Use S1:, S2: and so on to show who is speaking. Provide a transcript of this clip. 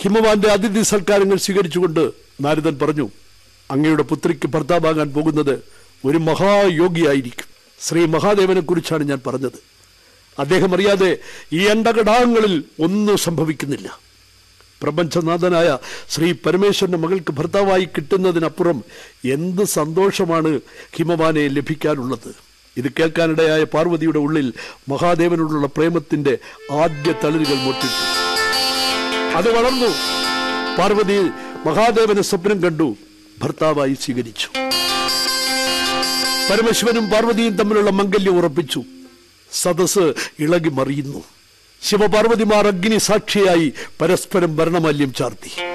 S1: ഹിമവാന്റെ അതിഥി സൽക്കാരങ്ങൾ സ്വീകരിച്ചുകൊണ്ട് നാരദൻ പറഞ്ഞു അങ്ങയുടെ പുത്രിക്ക് ഭർത്താവാകാൻ പോകുന്നത് ഒരു മഹായോഗിയായിരിക്കും ശ്രീ മഹാദേവനെ കുറിച്ചാണ് ഞാൻ പറഞ്ഞത് അദ്ദേഹം അറിയാതെ ഈ അണ്ടകടാഹങ്ങളിൽ ഒന്നും സംഭവിക്കുന്നില്ല പ്രപഞ്ചനാഥനായ ശ്രീ പരമേശ്വരന്റെ മകൾക്ക് ഭർത്താവായി കിട്ടുന്നതിനപ്പുറം എന്ത് സന്തോഷമാണ് ഹിമവാനെ ലഭിക്കാനുള്ളത് ഇത് കേൾക്കാനിടയായ പാർവതിയുടെ ഉള്ളിൽ മഹാദേവനോടുള്ള പ്രേമത്തിന്റെ ആദ്യ തളിരുകൾ മുട്ടിട്ടു അത് വളർന്നു പാർവതി മഹാദേവനെ സ്വപ്നം കണ്ടു ഭർത്താവായി സ്വീകരിച്ചു പരമശിവനും പാർവതിയും തമ്മിലുള്ള മംഗല്യം ഉറപ്പിച്ചു സദസ് ഇളകി മറിയുന്നു ശിവപാർവതിമാർ അഗ്നി സാക്ഷിയായി പരസ്പരം ഭരണമാല്യം ചാർത്തി